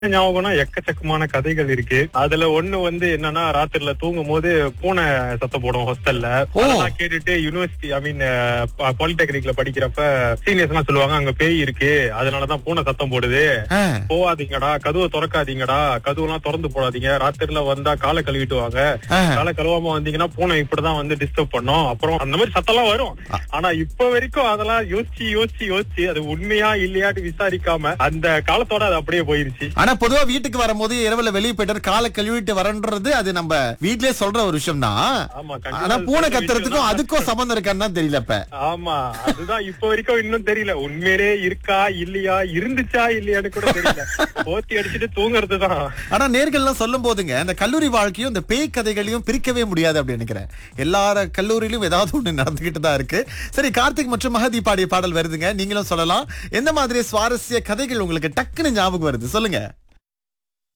ஞாபகம்னா எக்கச்சக்கமான கதைகள் இருக்கு அதுல ஒண்ணு வந்து என்னன்னா ராத்திரில தூங்கும் போது பூனை சத்தம் போடும் ஹாஸ்டல்ல ஓ. அதெல்லாம் கேட்டுட்டு யூனிவர்சிட்டி ஐ மீன் பாலிடெக்னிக்ல படிக்கிறப்ப சீனியர்ஸ் எல்லாம் சொல்லுவாங்க அங்க பேய் இருக்கு அதனாலதான் பூனை சத்தம் போடுது ஆ, போகாதீங்கடா கதவை திறக்காதீங்கடா கதவுலாம் திறந்து போடாதீங்க ராத்திரில வந்தா காலை கழுவிட்டு வாங்க ஆ. காலை கழுவாம வந்தீங்கன்னா பூனை இப்படிதான் வந்து டிஸ்டர்ப் பண்ணும் அப்புறம் அந்த மாதிரி சத்தம்லாம் வரும் ஆனா இப்ப வரைக்கும் அதெல்லாம் யோசிச்சு யோசிச்சு யோசிச்சு அது உண்மையா இல்லையாட்டு விசாரிக்காம அந்த காலத்தோட அது அப்படியே போயிருச்சு ஆனா பொதுவா வீட்டுக்கு வரும்போது இரவுல வெளியே போயிட்டு காலை கழுவிட்டு வரன்றது அது நம்ம வீட்லயே சொல்ற ஒரு விஷயம் தான் ஆமா கண்டிப்பா ஆனா அது பூனை சொல்ற கத்துறதுக்கும் விஷயம் தான். அதுக்கும் சம்பந்தம் இருக்கான்னு தான் தெரியல இப்ப ஆமா அதுதான் இப்ப வரைக்கும் இன்னும் தெரியல உண்மையிலே இருக்கா இல்லையா இருந்துச்சா இல்லையான்னு கூட தெரியல போத்தி அடிச்சுட்டு தூங்குறதுதான் ஆனா நேர்கள்லாம் சொல்லும் போதுங்க இந்த கல்லூரி வாழ்க்கையும் இந்த பேய் கதைகளையும் பிரிக்கவே முடியாது அப்படின்னு நினைக்கிறேன் எல்லார கல்லூரியிலும் ஏதாவது ஒண்ணு நடந்துகிட்டு தான் இருக்கு சரி கார்த்திக் மற்றும் மகதி பாடிய பாடல் வருதுங்க நீங்களும் சொல்லலாம் எந்த மாதிரி சுவாரஸ்ய கதைகள் உங்களுக்கு டக்குன்னு ஞாபகம் வருது சொல்லுங்க